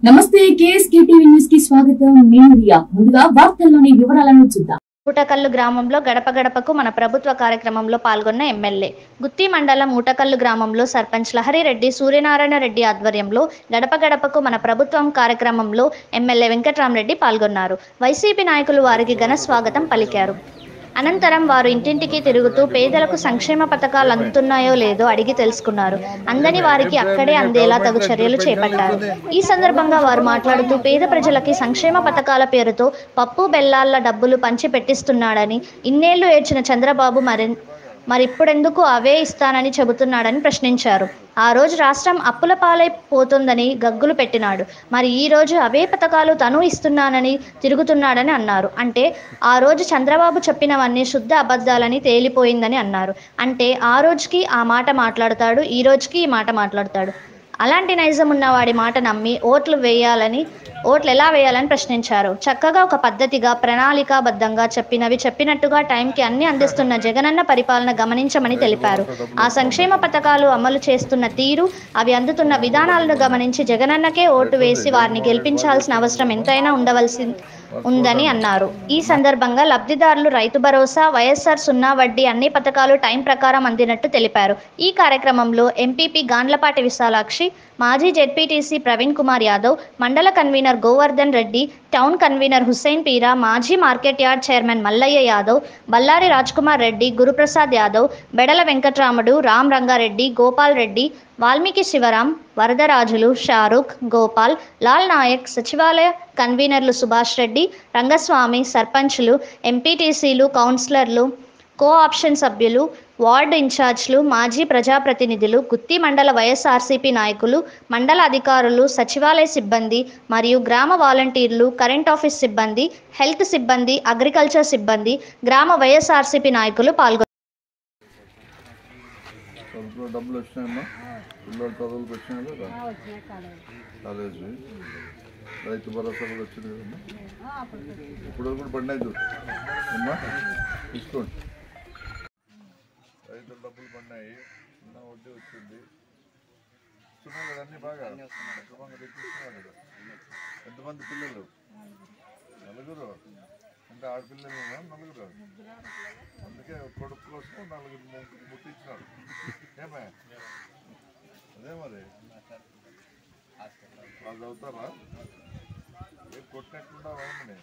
నమస్తే KSK TV news కి స్వాగతం నేను రియా ముందుగా వార్తల్లోని వివరాలను చూద్దాం ఊటకల్లు గ్రామంలో గడప గడపకు మన ప్రభుత్వ కార్యక్రమంలో పాల్గొన్న ఎమ్మెల్యే గుత్తి మండలం ఊటకల్లు గ్రామంలో సర్పంచ్ లహరిరెడ్డి సూర్యనారాయణ రెడ్డి ఆధ్వర్యంలో గడప గడపకు మన ప్రభుత్వం కార్యక్రమంలో ఎమ్మెల్యే వెంకట్రామరెడ్డి పాల్గొన్నారు వైసీపీ నాయకులు వారికి ఘన స్వాగతం పలికారు అనంతరం వారు ఇంటింటికి తిరుగుతూ పేదలకు సంక్షేమ పథకాలు అందుతున్నాయో లేదో అడిగి తెలుసుకున్నారు అందని వారికి అక్కడే అందేలా తగు చర్యలు చేపట్టారు ఈ సందర్భంగా వారు మాట్లాడుతూ పేద ప్రజలకి సంక్షేమ పథకాల పేరుతో పప్పు బెల్లాల డబ్బులు పంచి పెట్టిస్తున్నాడని ఇన్నేళ్లు ఏడ్చిన చంద్రబాబు మరి మరిప్పుడెందుకు అవే ఇస్తానని చెబుతున్నాడని ప్రశ్నించారు ఆ రోజు రాష్ట్రం అప్పుల పాలైపోతుందని గగ్గులు పెట్టినాడు మరి ఈ రోజు అవే పథకాలు తను ఇస్తున్నానని తిరుగుతున్నాడని అన్నారు అంటే ఆ రోజు చంద్రబాబు చెప్పినవన్నీ శుద్ధ అబద్ధాలని తేలిపోయిందని అన్నారు అంటే ఆ రోజుకి ఆ మాట మాట్లాడతాడు ఈ రోజుకి ఈ మాట మాట్లాడతాడు అలాంటి నైజం ఉన్నవాడి మాట నమ్మి ఓట్లు వేయాలని ఓట్లు ఎలా వేయాలని ప్రశ్నించారు చక్కగా ఒక పద్ధతిగా ప్రణాళికాబద్ధంగా చెప్పినవి చెప్పినట్టుగా టైంకి అన్ని అందిస్తున్న జగనన్న పరిపాలన గమనించమని తెలిపారు ఆ సంక్షేమ పథకాలు అమలు చేస్తున్న తీరు అవి అందుతున్న విధానాలను గమనించి జగనన్నకే ఓటు వేసి వారిని గెలిపించాల్సిన అవసరం ఎంతైనా ఉండవలసి ఉందని అన్నారు ఈ సందర్భంగా లబ్ధిదారులు రైతు భరోసా వైఎస్ఆర్ సున్నా వడ్డీ అన్ని పథకాలు టైం ప్రకారం అందినట్టు తెలిపారు ఈ కార్యక్రమంలో ఎంపీపీ గాండ్లపాటి విశాలాక్షి మాజీ జెడ్పీటీసీ ప్రవీణ్ కుమార్ యాదవ్ మండల convener Govardhan Reddy town convener Hussain Peera మాజీ market yard chairman Mallaiah Yadav Ballari Rajkumar Reddy Guruprasad Yadav బెడల వెంకట్రాముడు రామ్ రంగారెడ్డి గోపాల్ రెడ్డి వాల్మీకి శివరాం వరదరాజులు షారుఖ్ గోపాల్ లాల్ నాయక్ సచివాలయ కన్వీనర్లు సుభాష్ రెడ్డి రంగస్వామి సర్పంచ్లు ఎంపీటీసీలు కౌన్సిలర్లు కో ఆప్షన్ సభ్యులు వార్డు ఇన్ఛార్జ్లు మాజీ ప్రజాప్రతినిధులు గుత్తి మండల వైఎస్ఆర్సీపీ నాయకులు మండల అధికారులు సచివాలయ సిబ్బంది మరియు గ్రామ వాలంటీర్లు కరెంట్ ఆఫీస్ సిబ్బంది హెల్త్ సిబ్బంది అగ్రికల్చర్ సిబ్బంది గ్రామ వైఎస్ఆర్సీపీ నాయకులు పాల్గొన్నారు చదువులో డబ్బులు వచ్చినాయమ్మా పిల్లల చదువులకు వచ్చినాయి లేదా కాలేజీ రైతు భరోసా కూడా వచ్చింది కదమ్మా ఇప్పుడు కూడా బండి అయితే అమ్మా తీసుకోండి రైతుల డబ్బులు పడినాయి చిన్న వడ్డీ వచ్చింది ఇస్తున్నావు కదా అన్ని బాగా సక్రమంగా తెచ్చిస్తున్నావు కదా ఎంతమంది పిల్లలు నలుగురు అంటే ఆడపిల్లలు నలుగురు అందుకే కొడుకు కోసం నలుగురు ముగ్గురు ముట్టించినాడు ఏమే అదే మరి వాళ్ళు చదువుతారా ఏం కొట్టినట్లుండా అవునని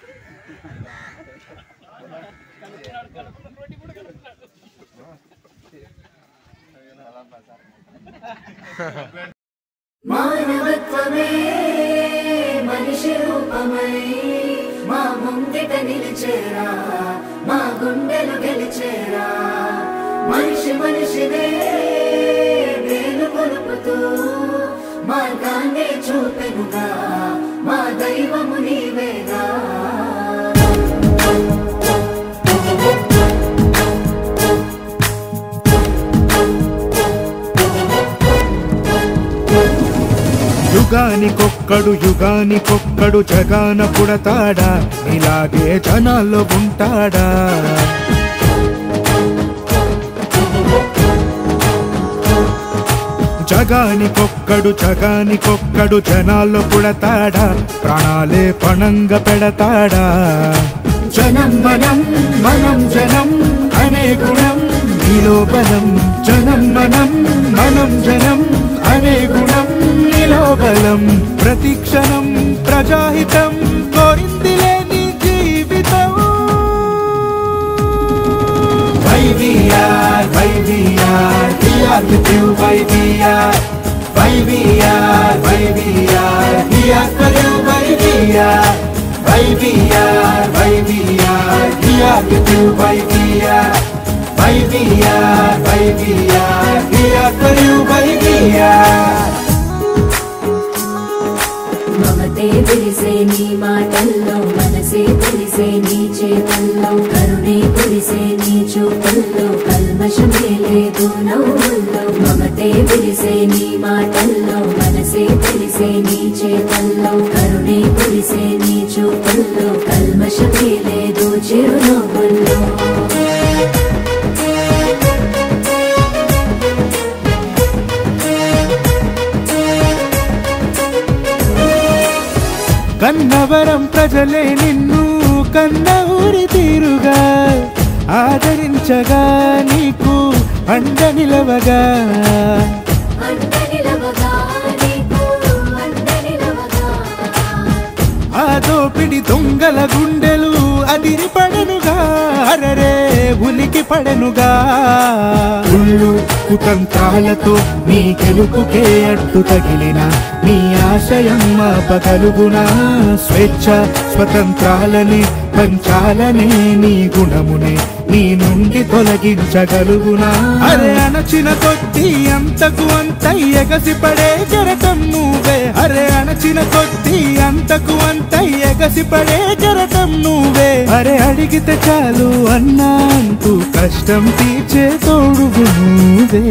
మానవత్వమే మనిషి రూపమై మా ముంగిట నిలిచేరా మా గుండెలు గెలిచేరా మనిషి మనిషినే వేలు కొలుపుతూ మార్గాన్ని చూపెనుగా మా దైవము నీవేగా యుగానికొక్కడు యుగానికొక్కడు జగాన పుడతాడా ఇలాగే జనాల్లో ఉంటాడా జగానికొక్కడు జగానికొక్కడు జనాల్లో పుడతాడా ప్రాణాలే పణంగా పెడతాడా జనం మనం మనం జనం అనే గుణం నీలో బలం జనం మనం మనం జనం అనే గుణం నీలో బలం ప్రతి క్షణం ప్రజాహితం కోరింది లేని జీవితం YVR YVR here with you YVR YVR YVR here for you YVR YVR YVR here with you YVR YVR YVR here for you YVR మమతే విరిసే నీ మాటల్లో మనసే తెలిసే నీ చేతల్లో కరుణే కురిసే నీ చూపుల్లో కల్మషమే లేదు నవ్వుల్లో మమతే విరిసే నీ మాటల్లో మనసే తెలిసే నీ చేతల్లో కరుణే కురిసే నీ చూపుల్లో కల్మషమే లేదు చిరునవ్వుల్లో గన్నవరం ప్రజలే నిన్ను కన్న ఊరి తీరుగా ఆదరించగా నీకు అండ నిలవగా ఆ దోపిడి దొంగల గుండెలు అదిరి పడనుగా అరరే ఉలికి పడనుగా ఉళ్ళు కుతంత్రాలతో నీ గెలుపుకే అడ్డు తగిలిన నీ ఆశయం పగలుగునా స్వేచ్ఛ స్వతంత్రాలని పంచాలనే నీ గుణమునే నీ నుండి తొలగించగలుగునా అరే అణచిన కొద్ది అంతకు అంత ఎగసిపడే జరటం నువ్వే అరే అణచిన కొద్ది అంతకు అంత ఎగసిపడే జరటం నువ్వే అరే అడిగితే చాలు అన్నా అంటూ కష్టం తీర్చే తోడుగు నువ్వే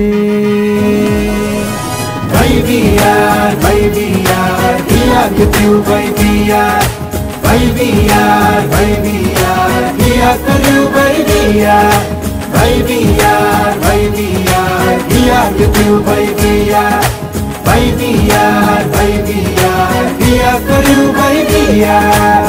YVR YVR VR with you YVR YVR YVR VR for you YVR YVR YVR VR with you YVR YVR YVR VR for you YVR